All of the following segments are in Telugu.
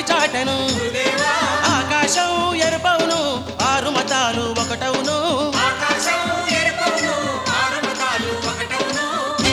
చాటెను ఆకాశం ఎరుపవును ఆరు మతాలు ఒకటవును ఆకాశం ఎరుపవును ఆరు మతాలు ఒకటవును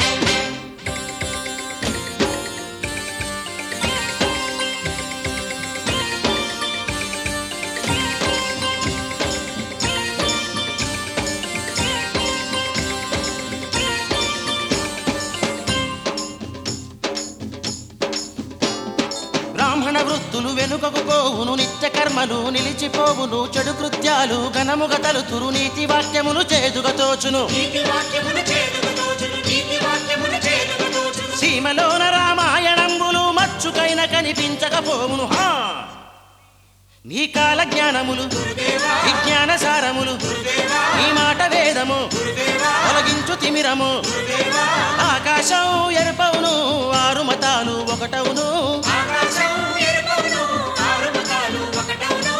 బ్రాహ్మణ వృత్తులు వెనుకకు పోవును నిత్య కర్మలు నిలిచిపోవును చెడు కృత్యాలు ఘనముగ తలుతురు నీతి వాక్యములు చేదుగా తోచును నీతి వాక్యమును చేరుగా తోచును నీతి వాక్యమును చేరుగా తోచును సీమలోన రామాయణంబులు మచ్చుకైన కనిపించకపోవును హా నీ కాల జ్ఞానములు గురుదేవా విజ్ఞాన సారములు గురుదేవా నీ మాట వేదము గురుదేవా తొలగించు తిమిరము గురుదేవా ఆకాశం ఎరుపవును ఆరు మతాలు ఒకటవును ఆకాశం ఎరుపవును ఆరు మతాలు ఒకటవును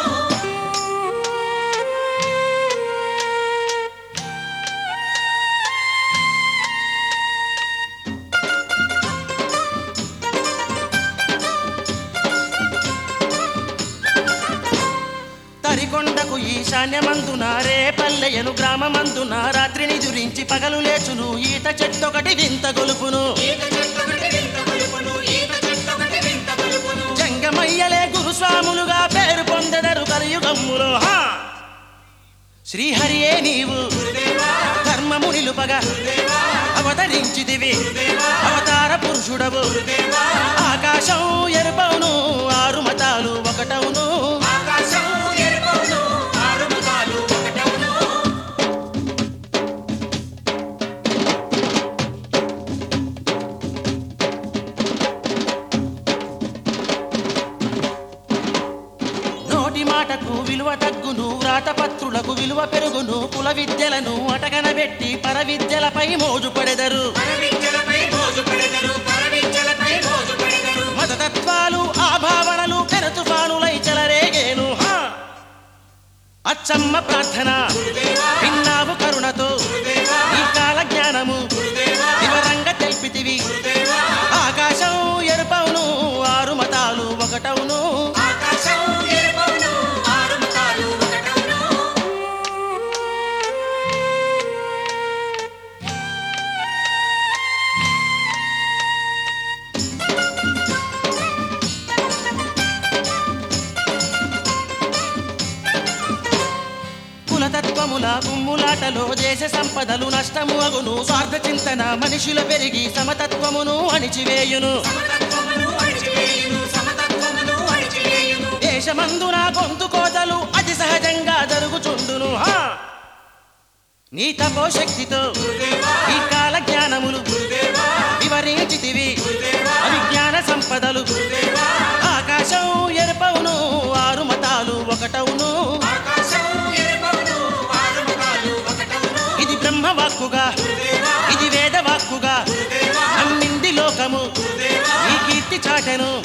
తరికొండకు ఈశాన్యమందున రేపల్లెయను గ్రామమందున రాత్రిని దురించి పగలు లేచును ఈత చెట్టొకటి వింత గొలుపును ఈత చెట్టొకటి వింత గొలుపును ఈత చెట్టొకటి వింత గొలుపును జంగమయ్యలే గురుస్వాములుగా పేరు పొందెదరు కలియుగమ్ములో హా! శ్రీహరియే నీవు గురుదేవా ధర్మము నిలుపగా గురుదేవా అవతరించిదివి గురుదేవా అవతార పురుషుడవు గురుదేవా ఆకాశం ఎరుపవును ఆరు మతాలు ఒకటవును ఆకాశం ఎరుపవును ఆరు మతాలు ఒకటవును నోటి మాటకు విలువ తగ్గును వ్రాతపత్రులకు విలువ పెరుగును కుల విద్యలను అటగనబెట్టి పర విద్యలపై మోజు పడెదరు పరవిద్యలపై మోజు పడెదరు పరవిద్యలపై మోజు పడెదరు మతతత్వాలు ఆ భావనలు పెరతుఫానులై చెలరేగేను హా! అచ్చమ్మ ప్రార్థన గురుదేవా విన్నావు కరుణతో గురుదేవా ఈ కాల జ్ఞానము గురుదేవా వివరంగా తెలిపితివి గురుదేవా ఆకాశం ఎరుపవును ఆరు మతాలు ఒకటవును ఆకాశం ఎరుపవును ఆరు మతాలు ఒకటవును కులతత్వముల గుమ్ములాటలో దేశ సంపదలు నష్టము అగును స్వార్థ చింతన మనుషుల పెరిగి సమతత్వమును అణిచివేయును సమతత్వమును అణిచివేయును సమతత్వమును అణిచివేయును దేశమందున గొంతు కోతలు అతి సహజంగా జరుగుచుండును హా! నీ తపోశక్తితో గురుదేవా ఈ కాల జ్ఞానములు గురుదేవా వివరించితివి గురుదేవా అవిజ్ఞాన సంపదలు గురుదేవా ఆకాశం ఎరుపవును ఆరు మతాలు ఒకటవును ఆకాశం ఎరుపవును ఆరు మతాలు ఒకటవును ఇది బ్రహ్మవాక్కుగా గురుదేవా ఇది వేదవాక్కుగా గురుదేవా నమ్మింది లోకము గురుదేవా ఈ కీర్తి చాటెను